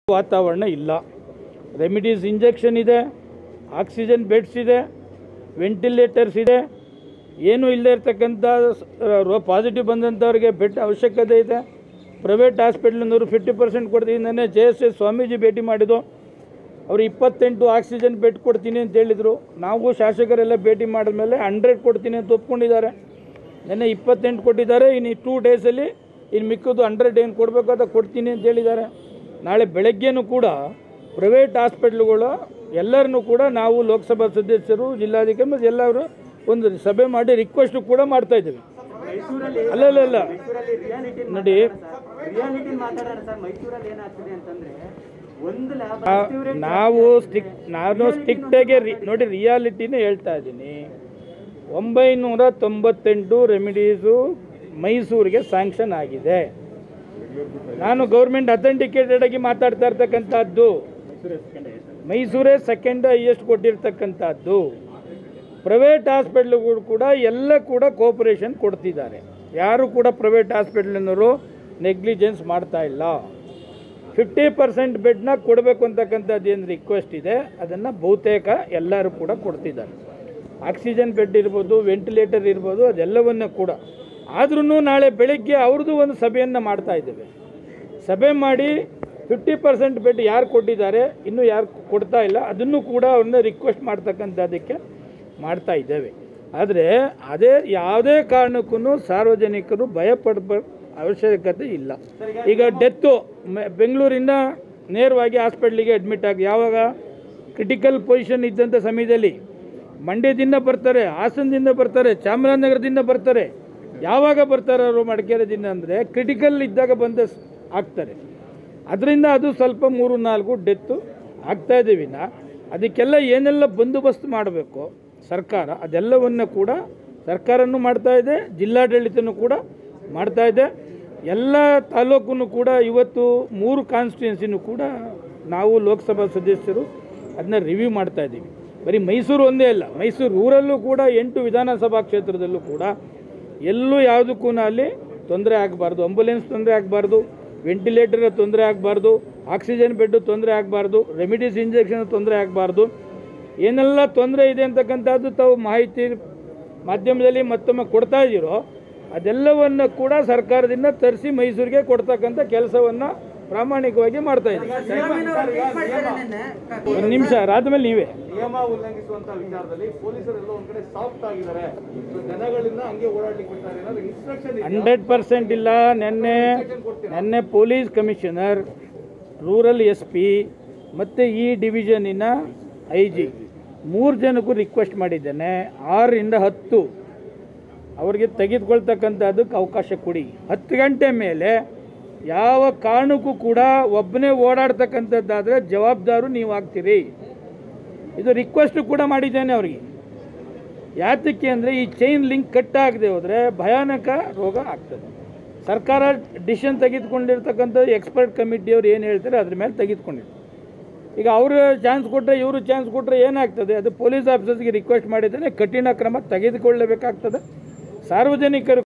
ವಾತಾವರಣ ಇಲ್ಲ remdesivir injection ಇದೆ ಆಕ್ಸಿಜನ್ ಬೆಡ್ಸ್ ಇದೆ ವೆಂಟಿಲೇಟರ್ಸ್ ಇದೆ ಏನೂ ಇಲ್ಲದೆ ಇರ್ತಕ್ಕಂಥ ಪಾಸಿಟಿವ್ ಬಂದಂಥವ್ರಿಗೆ ಬೆಡ್ ಅವಶ್ಯಕತೆ ಇದೆ ಪ್ರೈವೇಟ್ ಹಾಸ್ಪಿಟ್ಲಿನವರು ಫಿಫ್ಟಿ ಪರ್ಸೆಂಟ್ ಕೊಡ್ತೀನಿ ನೆನ್ನೆ ಜೆ ಎಸ್ ಎಸ್ ಸ್ವಾಮೀಜಿ ಭೇಟಿ ಮಾಡಿದ್ದು ಅವರು ಇಪ್ಪತ್ತೆಂಟು ಆಕ್ಸಿಜನ್ ಬೆಡ್ ಕೊಡ್ತೀನಿ ಅಂತ ಹೇಳಿದರು ನಾವು ಶಾಸಕರೆಲ್ಲ ಭೇಟಿ ಮಾಡಿದ್ಮೇಲೆ ಹಂಡ್ರೆಡ್ ಕೊಡ್ತೀನಿ ಅಂತ ಒಪ್ಕೊಂಡಿದ್ದಾರೆ ನೆನ್ನೆ ಇಪ್ಪತ್ತೆಂಟು ಕೊಟ್ಟಿದ್ದಾರೆ ಇನ್ನು ಟೂ ಡೇಸಲ್ಲಿ ಇನ್ನು ಮಿಕ್ಕೋದು ಹಂಡ್ರೆಡ್ ಏನು ಕೊಡಬೇಕು ಅಂತ ಕೊಡ್ತೀನಿ ಅಂತ ಹೇಳಿದ್ದಾರೆ ನಾಳೆ ಬೆಳಗ್ಗೆನೂ ಕೂಡ ಪ್ರೈವೇಟ್ ಹಾಸ್ಪಿಟ್ಲ್ಗಳು ಎಲ್ಲರನ್ನೂ ಕೂಡ ನಾವು ಲೋಕಸಭಾ ಸದಸ್ಯರು ಜಿಲ್ಲಾಧಿಕಾರಿ ಮತ್ತು ಎಲ್ಲರೂ ಒಂದು ಸಭೆ ಮಾಡಿ ರಿಕ್ವೆಸ್ಟ್ ಕೂಡ ಮಾಡ್ತಾ ಇದ್ದೀವಿ ಅಲ್ಲ ಅಲ್ಲ ಅಲ್ಲ ಮೈಸೂರಲ್ಲಿ ರಿಯಾಲಿಟಿ ನೋಡಿ ರಿಯಾಲಿಟಿ ಮಾತಾಡೋಣ ಸರ್ ಮೈಸೂರಲ್ಲಿ ಏನಾಗ್ತಿದೆ ಅಂತಂದ್ರೆ ಒಂದು ಲ್ಯಾಬ್ ಆ- ನಾವು ಸ್ಟಿಕ್ ನಾನು ಸ್ಟಿಕ್ಟಾಗೆ ರಿ ನೋಡಿ ರಿಯಾಲಿಟಿನೇ ಹೇಳ್ತಾ ಇದ್ದೀನಿ ಒಂಬೈನೂರ ತೊಂಬತ್ತೆಂಟು ರೆಮಿಡೀಸು ಮೈಸೂರಿಗೆ ಸ್ಯಾಂಕ್ಷನ್ ಆಗಿದೆ ನಾನು ಗೌರ್ಮೆಂಟ್ ಅಥೆಂಟಿಕೇಟೆಡ್ ಆಗಿ ಮಾತಾಡ್ತಾ ಇರ್ತಕ್ಕಂಥದ್ದು ಮೈಸೂರೇ ಸೆಕೆಂಡ್ ಹೈಯೆಸ್ಟ್ ಕೊಟ್ಟಿರ್ತಕ್ಕಂಥದ್ದು ಪ್ರೈವೇಟ್ ಹಾಸ್ಪಿಟ್ಲ್ಗಳು ಕೂಡ ಎಲ್ಲ ಕೂಡ ಕೋಪರೇಷನ್ ಕೊಡ್ತಿದ್ದಾರೆ ಯಾರು ಕೂಡ ಪ್ರೈವೇಟ್ ಹಾಸ್ಪಿಟ್ಲಿನವರು ನೆಗ್ಲಿಜೆನ್ಸ್ ಮಾಡ್ತಾ ಇಲ್ಲ ಫಿಫ್ಟಿ ಪರ್ಸೆಂಟ್ ಬೆಡ್ನ ಕೊಡಬೇಕು ಅಂತಕ್ಕಂಥದ್ದು ಏನು ರಿಕ್ವೆಸ್ಟ್ ಇದೆ ಅದನ್ನು ಬಹುತೇಕ ಎಲ್ಲರೂ ಕೂಡ ಕೊಡ್ತಿದ್ದಾರೆ ಆಕ್ಸಿಜನ್ ಬೆಡ್ ಇರ್ಬೋದು ವೆಂಟಿಲೇಟರ್ ಇರ್ಬೋದು ಅದೆಲ್ಲವನ್ನು ಕೂಡ ಆದ್ರೂ ನಾಳೆ ಬೆಳಗ್ಗೆ ಅವ್ರದ್ದು ಒಂದು ಸಭೆಯನ್ನು ಮಾಡ್ತಾ ಇದ್ದೇವೆ ಸಭೆ ಮಾಡಿ ಫಿಫ್ಟಿ ಪರ್ಸೆಂಟ್ ಬೆಡ್ ಯಾರು ಕೊಟ್ಟಿದ್ದಾರೆ ಇನ್ನೂ ಯಾರು ಕೊಡ್ತಾ ಇಲ್ಲ ಅದನ್ನು ಕೂಡ ಅವ್ರನ್ನ ರಿಕ್ವೆಸ್ಟ್ ಮಾಡ್ತಕ್ಕಂಥದ್ದಕ್ಕೆ ಮಾಡ್ತಾ ಇದ್ದೇವೆ ಆದರೆ ಅದೇ ಯಾವುದೇ ಕಾರಣಕ್ಕೂ ಸಾರ್ವಜನಿಕರು ಭಯಪಡ ಅವಶ್ಯಕತೆ ಇಲ್ಲ ಈಗ ಡೆತ್ತು ಬೆಂಗಳೂರಿಂದ ನೇರವಾಗಿ ಹಾಸ್ಪಿಟ್ಲಿಗೆ ಅಡ್ಮಿಟ್ ಆಗಿ ಯಾವಾಗ ಕ್ರಿಟಿಕಲ್ ಪೊಸಿಷನ್ ಇದ್ದಂಥ ಸಮಯದಲ್ಲಿ ಮಂಡ್ಯದಿಂದ ಬರ್ತಾರೆ ಹಾಸನದಿಂದ ಬರ್ತಾರೆ ಚಾಮರಾಜನಗರದಿಂದ ಬರ್ತಾರೆ ಯಾವಾಗ ಬರ್ತಾರೆ ಅವರು ಮಡಿಕೇರಿದಿಂದ ಅಂದರೆ ಕ್ರಿಟಿಕಲ್ ಇದ್ದಾಗ ಬಂದ ಸ್- ಆಗ್ತಾರೆ ಅದರಿಂದ ಅದು ಸ್ವಲ್ಪ ಮೂರು ನಾಲ್ಕು ಡೆತ್ತು ಆಗ್ತಾ ಇದ್ದೀವಿ ನಾ ಅದಕ್ಕೆಲ್ಲ ಏನೆಲ್ಲ ಬಂದೋಬಸ್ತ್ ಮಾಡಬೇಕು ಸರ್ಕಾರ ಅದೆಲ್ಲವನ್ನು ಕೂಡ ಸರ್ಕಾರನೂ ಮಾಡ್ತಾ ಇದೆ ಜಿಲ್ಲಾಡಳಿತನೂ ಕೂಡ ಮಾಡ್ತಾ ಇದೆ ಎಲ್ಲ ತಾಲೂಕು ಕೂಡ ಇವತ್ತು ಮೂರು ಕಾನ್ಸ್ಟಿಟ್ಯೂನ್ಸಿನೂ ಕೂಡ ನಾವು ಲೋಕಸಭಾ ಸದಸ್ಯರು ಅದನ್ನ ರಿವ್ಯೂ ಮಾಡ್ತಾ ಇದ್ದೀವಿ ಬರೀ ಮೈಸೂರು ಒಂದೇ ಅಲ್ಲ ಮೈಸೂರು ಊರಲ್ಲೂ ಕೂಡ ಎಂಟು ವಿಧಾನಸಭಾ ಕ್ಷೇತ್ರದಲ್ಲೂ ಕೂಡ ಎಲ್ಲೂ ಯಾವುದಕ್ಕೂ ಅಲ್ಲಿ ತೊಂದರೆ ಆಗಬಾರ್ದು ಆಂಬುಲೆನ್ಸ್ ತೊಂದರೆ ಆಗಬಾರ್ದು ವೆಂಟಿಲೇಟರ್ ತೊಂದರೆ ಆಗಬಾರ್ದು ಆಕ್ಸಿಜನ್ ಬೆಡ್ ತೊಂದರೆ ಆಗಬಾರ್ದು ರೆಮಿಡೀಸ್ ಇಂಜೆಕ್ಷನ್ ತೊಂದರೆ ಆಗಬಾರ್ದು ಏನೆಲ್ಲ ತೊಂದರೆ ಇದೆ ಅಂತಕ್ಕಂಥದ್ದು ತಾವು ಮಾಹಿತಿ ಮಾಧ್ಯಮದಲ್ಲಿ ಮತ್ತೊಮ್ಮೆ ಕೊಡ್ತಾ ಇದ್ದೀರೋ ಅದೆಲ್ಲವನ್ನು ಕೂಡ ಸರ್ಕಾರದಿಂದ ತರಿಸಿ ಮೈಸೂರಿಗೆ ಕೊಡ್ತಕ್ಕಂಥ ಕೆಲಸವನ್ನು ಪ್ರಾಮಾಣಿಕವಾಗಿ ಮಾಡ್ತಾ ಇದ್ದೀವಿ ಒಂದು ನಿಮಿಷ ಆದ್ಮೇಲೆ ನೀವೇ ನಿಯಮ ಉಲ್ಲಂಘಿಸುವಂತ ವಿಚಾರದಲ್ಲಿ ಪೊಲೀಸರೆಲ್ಲ ಒಂದ್ ಕಡೆ ಸಾಫ್ಟ್ ಆಗಿದ್ದಾರೆ So ಜನಗಳಿಂದ ಹಂಗೆ ಓಡಾಡ್ಲಿಕ್ಕೆ ಬಿಡ್ತಾರೆ ಏನಾದ್ರು ಇನ್ಸ್ಟ್ರಕ್ಷನ್ ಹಂಡ್ರೆಡ್ ಪರ್ಸೆಂಟ್ ಇಲ್ಲ ನಿನ್ನೆ ನಿನ್ನೆ police commissioner rural S P ಮತ್ತು ಈ ಡಿವಿಷನಿನ ಐ ಜಿ ಮೂರು ಜನಕ್ಕೂ ರಿಕ್ವೆಸ್ಟ್ ಮಾಡಿದ್ದೇನೆ ಆರರಿಂದ ಹತ್ತು ಅವರಿಗೆ ತೆಗೆದುಕೊಳ್ತಕ್ಕಂಥದ್ದಕ್ಕೆ ಅವಕಾಶ ಕೊಡಿ ಹತ್ತು ಗಂಟೆ ಮೇಲೆ ಯಾವ ಕಾರಣಕ್ಕೂ ಕೂಡ ಒಬ್ಬನೇ ಓಡಾಡ್ತಕ್ಕಂಥದ್ದಾದರೆ ಜವಾಬ್ದಾರು ನೀವು ಆಗ್ತೀರಿ ಇದು ರಿಕ್ವೆಸ್ಟ್ ಕೂಡ ಮಾಡಿದ್ದೇನೆ ಅವರಿಗೆ ಯಾತಕ್ಕೆ ಅಂದರೆ ಈ ಚೈನ್ ಲಿಂಕ್ ಕಟ್ ಆಗದೆ ಹೋದರೆ ಭಯಾನಕ ರೋಗ ಆಗ್ತದೆ ಸರ್ಕಾರ ಡಿಸಿಷನ್ ತೆಗೆದುಕೊಂಡಿರ್ತಕ್ಕಂಥ ಎಕ್ಸ್ಪರ್ಟ್ ಕಮಿಟಿಯವ್ರು ಏನು ಹೇಳ್ತಾರೆ ಅದ್ರ ಮೇಲೆ ತೆಗೆದುಕೊಂಡಿರ್ತಾರೆ ಈಗ ಅವರು ಚಾನ್ಸ್ ಕೊಟ್ಟರೆ ಇವರು ಚಾನ್ಸ್ ಕೊಟ್ಟರೆ ಏನಾಗ್ತದೆ ಅದು ಪೊಲೀಸ್ ಆಫೀಸರ್ಸ್ಗೆ ರಿಕ್ವೆಸ್ಟ್ ಮಾಡಿದ್ದೇನೆ ಕಠಿಣ ಕ್ರಮ ತೆಗೆದುಕೊಳ್ಳಬೇಕಾಗ್ತದೆ ಸಾರ್ವಜನಿಕರು